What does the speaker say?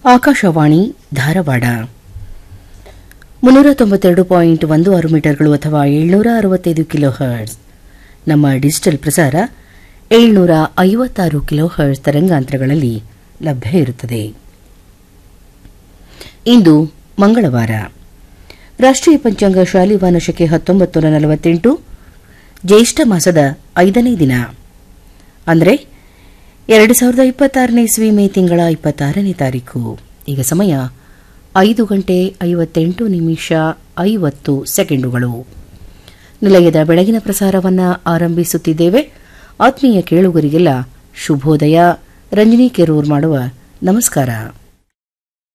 ಆಕಾಶವಾಣಿ ಧಾರವಾಡ ಮುನ್ನೂರ ತೊಂಬತ್ತೆರಡು ಪಾಯಿಂಟ್ ಒಂದು ಆರು ಮೀಟರ್ಗಳು ಅಥವಾ ಏಳ್ನೂರ ಅರವತ್ತೈದು ಕಿಲೋ ಹರ್ಟ್ಸ್ ನಮ್ಮ ಡಿಜಿಟಲ್ ಪ್ರಸಾರ ಏಳ್ನೂರ ಐವತ್ತಾರು ಕಿಲೋ ಹರ್ಟ್ಸ್ ತರಂಗಾಂತರಗಳಲ್ಲಿ ಲಭ್ಯ ಇರುತ್ತದೆ ಇಂದು ಮಂಗಳವಾರ ರಾಷ್ಟ್ರೀಯ ಪಂಚಾಂಗ ಶಾಲಿವಾನ ಶಕೆ ಹತ್ತೊಂಬತ್ತು ನೂರ ನಲವತ್ತೆಂಟು ಜ್ಯೇಷ್ಠ ಮಾಸದ ಐದನೇ ದಿನ ಅಂದರೆ ಎರಡು ಸಾವಿರದ ಇಪ್ಪತ್ತಾರನೇ ಇಸ್ವಿ ಮೇ ತಿಂಗಳ ಇಪ್ಪತ್ತಾರನೇ ತಾರೀಕು ಈಗ ಸಮಯ ಐದು ಗಂಟೆ ಐವತ್ತೆಂಟು ನಿಮಿಷ ಐವತ್ತು ಸೆಕೆಂಡುಗಳು ನಿಲಯದ ಬೆಳಗಿನ ಪ್ರಸಾರವನ್ನು ಆರಂಭಿಸುತ್ತಿದ್ದೇವೆ ಆತ್ಮೀಯ ಕೇಳುಗರಿಗೆಲ್ಲ ಶುಭೋದಯ ರಂಜನಿ ಕೆರೂರ್ ಮಾಡುವ ನಮಸ್ಕಾರ